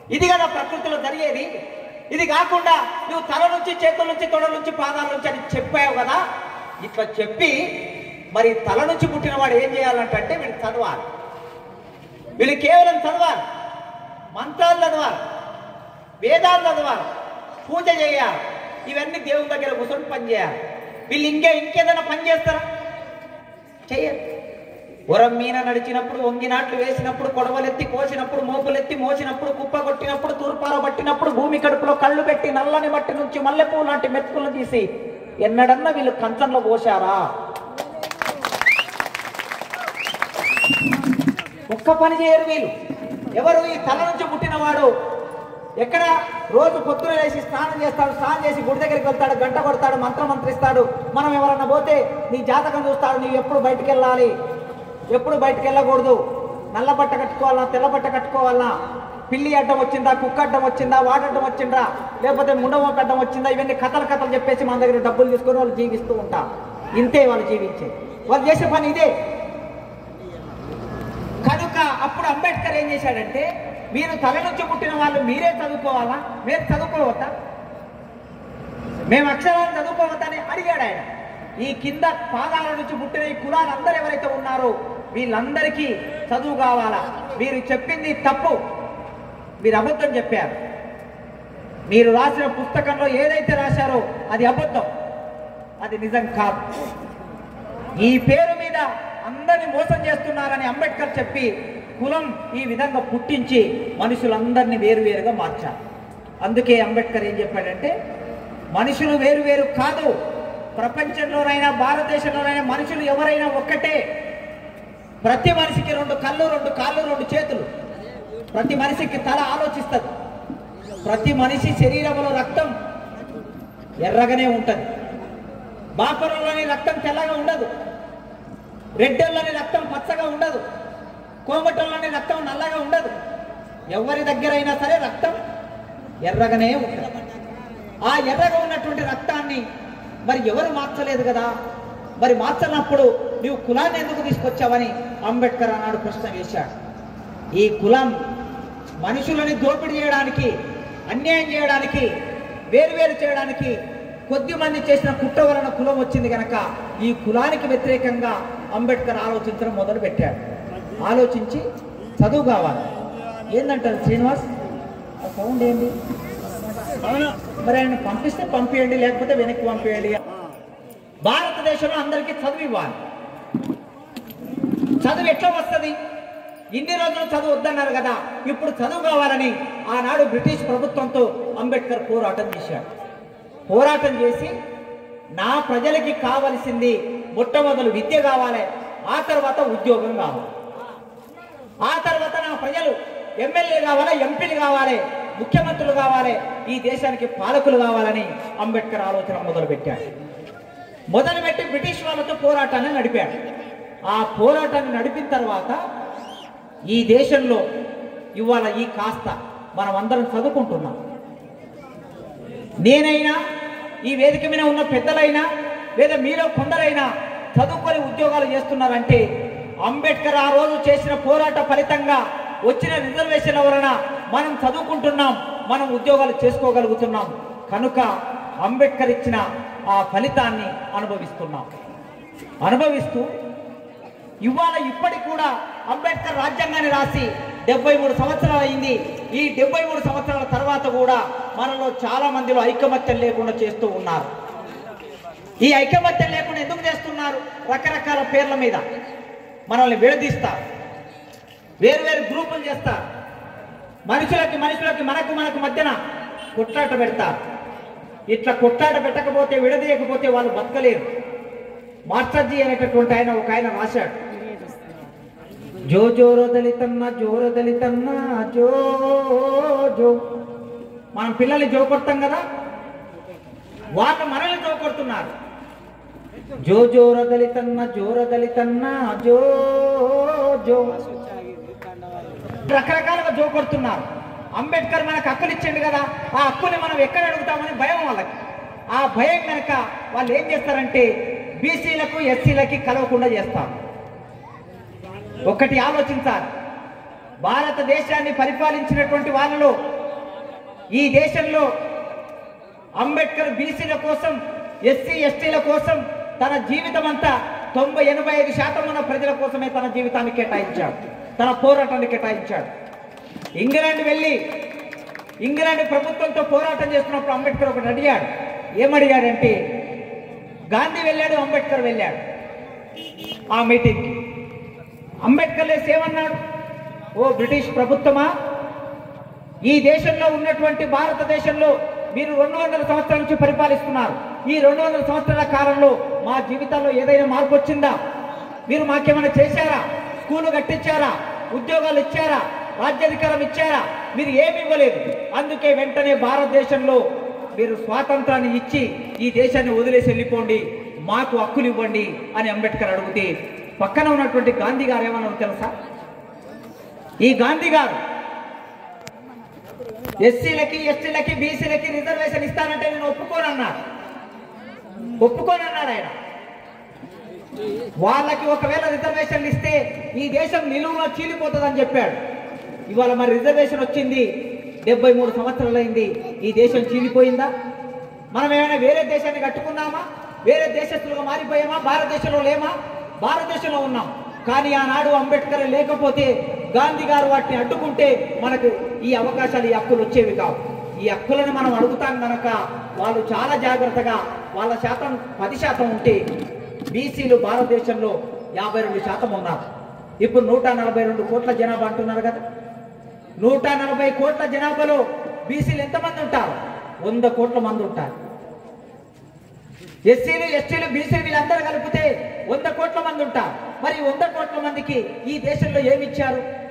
ఇది కదా ప్రకృతిలో జరిగేది ఇది కాకుండా నువ్వు తల నుంచి చేతుల నుంచి తొడ నుంచి పాదాల నుంచి అని చెప్పావు కదా ఇట్లా చెప్పి మరి తల నుంచి పుట్టిన వాడు ఏం చేయాలంటే వీడు చదవాలి వీళ్ళు కేవలం చదవాలి మంత్రాలు చదవాలి వేదాలు చదవాలి పూజ చేయాలి ఇవన్నీ దేవుని దగ్గర కూర్చొని పని చేయాలి వీళ్ళు ఇంకే ఇంకేదైనా పని చేస్తారా చెయ్యరు ఉరం మీన నడిచినప్పుడు వంగినాట్లు వేసినప్పుడు కొడవలెత్తి కోసినప్పుడు మోపులెత్తి మోసినప్పుడు కుప్ప కొట్టినప్పుడు తూర్పార పట్టినప్పుడు భూమి కడుపులో కళ్ళు పెట్టి నల్లని మట్టి నుంచి మల్లెపూ లాంటి మెతుకులు తీసి ఎన్నడన్నా వీళ్ళు కంచంలో పోశారా ఒక్క పని చేయరు వీళ్ళు ఎవరు ఈ తల నుంచి పుట్టినవాడు ఎక్కడ రోజు పొద్దున వేసి స్నానం చేస్తాడు స్నానం చేసి గుడి దగ్గరికి వెళ్తాడు గంట కొడతాడు మంత్రం మంత్రిస్తాడు మనం ఎవరన్నా పోతే నీ జాతకం చూస్తాడు నీవు ఎప్పుడు బయటికి వెళ్ళాలి ఎప్పుడు బయటికి వెళ్ళకూడదు నల్ల బట్ట కట్టుకోవాలన్నా తెల్ల బట్ట కట్టుకోవాలన్నా పిల్లి అడ్డం వచ్చిందా కుక్క అడ్డం వచ్చిందా వాడడ్డం వచ్చిందా లేకపోతే ముండమోక అడ్డం వచ్చిందా ఇవన్నీ కథలు కథలు చెప్పేసి మన దగ్గర డబ్బులు తీసుకొని వాళ్ళు జీవిస్తూ ఉంటారు ఇంతే వాళ్ళు జీవించేది వాళ్ళు చేసే పని ఇదే కనుక అప్పుడు అంబేద్కర్ ఏం చేశాడంటే మీరు తల నుంచి పుట్టిన వాళ్ళు మీరే చదువుకోవాలా మీరు చదువుకోవద్దా మేము అక్షరాలు చదువుకోవద్దని అడిగాడు ఆయన ఈ కింద పాదాల నుంచి పుట్టిన ఈ కులాలు అందరూ ఎవరైతే ఉన్నారో వీళ్ళందరికీ చదువు కావాలా మీరు చెప్పింది తప్పు మీరు అబద్ధం చెప్పారు మీరు రాసిన పుస్తకంలో ఏదైతే రాశారో అది అబద్ధం అది నిజం కాదు ఈ పేరు మీద అందరిని మోసం చేస్తున్నారని అంబేద్కర్ చెప్పి కులం ఈ విధంగా పుట్టించి మనుషులందరినీ వేరువేరుగా మార్చారు అందుకే అంబేద్కర్ ఏం చెప్పాడంటే మనుషులు వేరు వేరు కాదు ప్రపంచంలోనైనా భారతదేశంలోనైనా మనుషులు ఎవరైనా ఒక్కటే ప్రతి మనిషికి రెండు కళ్ళు రెండు కాళ్ళు రెండు చేతులు ప్రతి మనిషికి తల ఆలోచిస్తుంది ప్రతి మనిషి శరీరంలో రక్తం ఎర్రగానే ఉంటుంది బాపరంలోని రక్తం తెల్లగా ఉండదు రెడ్డల్లోని రక్తం పచ్చగా ఉండదు కోమటంలోని రక్తం నల్లగా ఉండదు ఎవరి దగ్గరైనా సరే రక్తం ఎర్రగానే ఉంటుంది ఆ ఎర్రగా ఉన్నటువంటి రక్తాన్ని మరి ఎవరు మార్చలేదు కదా మరి మార్చనప్పుడు నీవు కులాన్ని ఎందుకు తీసుకొచ్చావని అంబేద్కర్ అన్నాడు ప్రశ్న వేశాడు ఈ కులం మనుషులని దోపిడీ చేయడానికి అన్యాయం చేయడానికి వేరువేరు చేయడానికి కొద్ది మంది చేసిన కుట్ర వలన కులం వచ్చింది కనుక ఈ కులానికి వ్యతిరేకంగా అంబేద్కర్ ఆలోచించడం మొదలు పెట్టాడు ఆలోచించి చదువు కావాలి ఏందంటారు శ్రీనివాస్ ఆ సౌండ్ ఏంటి మరి ఆయన పంపిస్తే పంపించండి లేకపోతే వెనక్కి పంపించండి భారతదేశంలో అందరికీ చదువు ఇవ్వాలి చదువు ఎట్లా వస్తుంది ఇన్ని రోజులు చదువు వద్దన్నారు కదా ఇప్పుడు చదువు కావాలని ఆనాడు బ్రిటిష్ ప్రభుత్వంతో అంబేద్కర్ పోరాటం చేశాడు పోరాటం చేసి నా ప్రజలకి కావలసింది మొట్టమొదలు విద్య కావాలి ఆ తర్వాత ఉద్యోగం కావాలి ఆ తర్వాత నా ప్రజలు ఎమ్మెల్యే కావాలా ఎంపీలు కావాలి ముఖ్యమంత్రులు కావాలి ఈ దేశానికి పాలకులు కావాలని అంబేద్కర్ ఆలోచన మొదలుపెట్టాడు మొదలుపెట్టి బ్రిటిష్ వాళ్ళతో పోరాటాన్ని నడిపాడు ఆ పోరాటాన్ని నడిపిన తర్వాత ఈ దేశంలో ఇవాళ ఈ కాస్త మనం అందరం చదువుకుంటున్నాం నేనైనా ఈ వేదిక మీద ఉన్న పెద్దలైనా లేదా మీలో కొందరైనా చదువుకొని ఉద్యోగాలు చేస్తున్నారంటే అంబేద్కర్ ఆ రోజు చేసిన పోరాట ఫలితంగా వచ్చిన రిజర్వేషన్ల వలన మనం చదువుకుంటున్నాం మనం ఉద్యోగాలు చేసుకోగలుగుతున్నాం కనుక అంబేద్కర్ ఇచ్చిన ఆ ఫలితాన్ని అనుభవిస్తున్నాం అనుభవిస్తూ ఇవాళ ఇప్పటికి కూడా అంబేద్కర్ రాజ్యాంగాన్ని రాసి డెబ్బై మూడు సంవత్సరాలు అయింది ఈ డెబ్బై మూడు సంవత్సరాల తర్వాత కూడా మనలో చాలా మందిలో ఐకమత్యం లేకుండా చేస్తూ ఉన్నారు ఈ ఐకమత్యం లేకుండా ఎందుకు చేస్తున్నారు రకరకాల పేర్ల మీద మనల్ని విడదీస్తారు వేరు వేరు గ్రూపులు చేస్తారు మనుషులకి మనుషులకి మనకు మనకు మధ్యన కొట్లాట పెడతారు ఇట్లా కొట్లాట పెట్టకపోతే విడదీయకపోతే వాళ్ళు బతకలేరు మాస్టర్జీ అనేటటువంటి ఆయన ఒక ఆయన రాశాడు జో జోరో దళితన్న జోరో దళితన్న జో జో మనం పిల్లల్ని జో కొడతాం కదా వాళ్ళు మనల్ని జో కొడుతున్నారు జో జోర దళితన్న జోర దళితన్న జో జో రకరకాలుగా జో కొడుతున్నారు అంబేద్కర్ మనకు హక్కులు ఇచ్చిండు కదా ఆ హక్కుని మనం ఎక్కడ అడుగుతామని భయం వాళ్ళకి ఆ భయం కనుక వాళ్ళు ఏం చేస్తారంటే బీసీలకు ఎస్సీలకి కలవకుండా చేస్తారు ఒకటి ఆలోచించాలి భారతదేశాన్ని పరిపాలించినటువంటి వాళ్ళలో ఈ దేశంలో అంబేద్కర్ బీసీల కోసం ఎస్సీ ఎస్టీల కోసం తన జీవితం అంతా తొంభై ఎనభై ఐదు శాతం ఉన్న ప్రజల కోసమే తన జీవితాన్ని కేటాయించాడు తన పోరాటాన్ని కేటాయించాడు ఇంగ్లాండ్ వెళ్ళి ఇంగ్లాండ్ ప్రభుత్వంతో పోరాటం చేస్తున్నప్పుడు అంబేద్కర్ ఒకటి అడిగాడు ఏమడిగాడంటే గాంధీ వెళ్ళాడు అంబేద్కర్ వెళ్ళాడు ఆ మీటింగ్కి అంబేద్కర్ లేసి ఏమన్నాడు ఓ బ్రిటిష్ ప్రభుత్వమా ఈ దేశంలో ఉన్నటువంటి భారతదేశంలో మీరు రెండు వందల సంవత్సరాల నుంచి పరిపాలిస్తున్నారు ఈ రెండు వందల సంవత్సరాల కాలంలో మా జీవితాల్లో ఏదైనా మార్పు వచ్చిందా మీరు మాకేమైనా చేశారా స్కూలు కట్టించారా ఉద్యోగాలు ఇచ్చారా రాజ్యాధికారం ఇచ్చారా మీరు ఏమి ఇవ్వలేదు అందుకే వెంటనే భారతదేశంలో మీరు స్వాతంత్రాన్ని ఇచ్చి ఈ దేశాన్ని వదిలేసి వెళ్ళిపోండి మాకు హక్కులు ఇవ్వండి అని అంబేద్కర్ అడిగితే పక్కన ఉన్నటువంటి గాంధీ గారు ఏమన్నారు తెలుసా ఈ గాంధీ గారు ఎస్సీలకి ఎస్టీలకి బీసీలకి రిజర్వేషన్ ఇస్తానంటే నేను ఒప్పుకోనన్నాడు ఒప్పుకోనన్నాడు ఆయన వాళ్ళకి ఒకవేళ రిజర్వేషన్లు ఇస్తే ఈ దేశం నిలువున చీలిపోతుందని చెప్పాడు ఇవాళ మరి రిజర్వేషన్ వచ్చింది డెబ్బై మూడు సంవత్సరాలైంది ఈ దేశం చీలిపోయిందా మనం ఏమైనా వేరే దేశాన్ని కట్టుకున్నామా వేరే దేశస్తులుగా మారిపోయామా భారతదేశంలో లేమా భారతదేశంలో ఉన్నాం కానీ ఆనాడు అంబేద్కర్ లేకపోతే గాంధీ గారు వాటిని అడ్డుకుంటే మనకు ఈ అవకాశాలు ఈ హక్కులు వచ్చేవి కావు ఈ హక్కులను మనం అడుగుతాం కనుక వాళ్ళు చాలా జాగ్రత్తగా వాళ్ళ శాతం పది శాతం ఉంటే బీసీలు భారతదేశంలో యాభై రెండు శాతం ఉన్నారు ఇప్పుడు నూట నలభై రెండు కోట్ల జనాభా అంటున్నారు కదా నూట నలభై కోట్ల జనాభాలో బీసీలు ఎంతమంది ఉంటారు వంద కోట్ల మంది ఉంటారు ఎస్సీలు ఎస్టీలు బీసీలు వీళ్ళందరూ కలిపితే వంద కోట్ల మంది ఉంటారు మరి వంద కోట్ల మందికి ఈ దేశంలో ఏమి ఇచ్చారు